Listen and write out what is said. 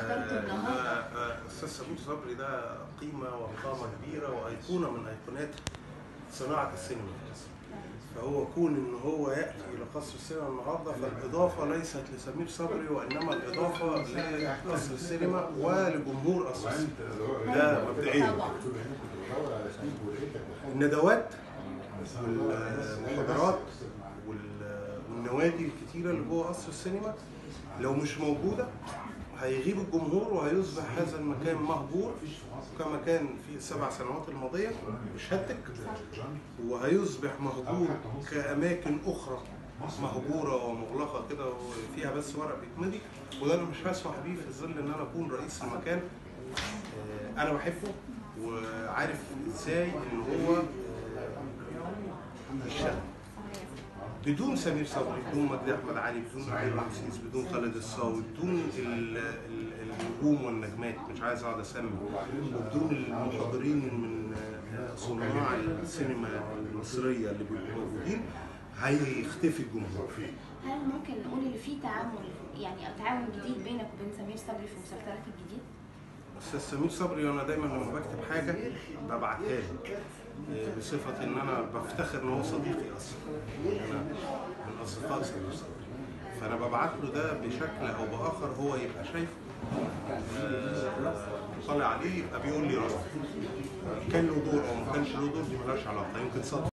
اخترته النهارده آه، آه، استاذ سمير صبري ده قيمه وقامه كبيره وايقونه من ايقونات صناعه السينما في مصر فهو كون ان هو ياتي الى قصر السينما النهارده فالاضافه ليست لسمير صبري وانما الاضافه لقصر السينما ولجمهور قصر السينما ده مبدئيا طبعا الندوات والمحاضرات وال- والنوادي الكتيره اللي جوه قصر السينما لو مش موجوده هيغيب الجمهور وهيصبح هذا المكان مهجور كما كان في السبع سنوات الماضيه بشهادتك وهيصبح مهجور كاماكن اخرى مهجوره ومغلقه كده وفيها بس ورق بيتمضي وده انا مش هسمح بيه في ظل ان انا اكون رئيس المكان آه، انا بحبه وعارف ازاي ان هو آه، يشتغل بدون سمير صبري بدون مجدي احمد علي بدون علي رمسيس بدون خالد الصاوي بدون ال- ال- النجوم والنجمات مش عايز اقعد اسمي وبدون المحاضرين من آه، صناع السينما المصريه اللي بيبقوا موجودين هيختفي الجمهور هل ممكن نقول ان في تعامل يعني او تعاون جديد بينك وبين سمير صبري في مسلسلات الجديد؟ استاذ سمير صبري وانا دايما لما بكتب حاجه ببعتها له آه، بصفه ان انا بفتخر ان هو صديقي اصلا انا من اصدقاء سمير صبري فانا ببعت له ده بشكل او باخر هو يبقى شايفه آه، طالع عليه يبقى بيقول لي رايه كان له دور او ما كانش له دور دي ملهاش علاقه يمكن صدق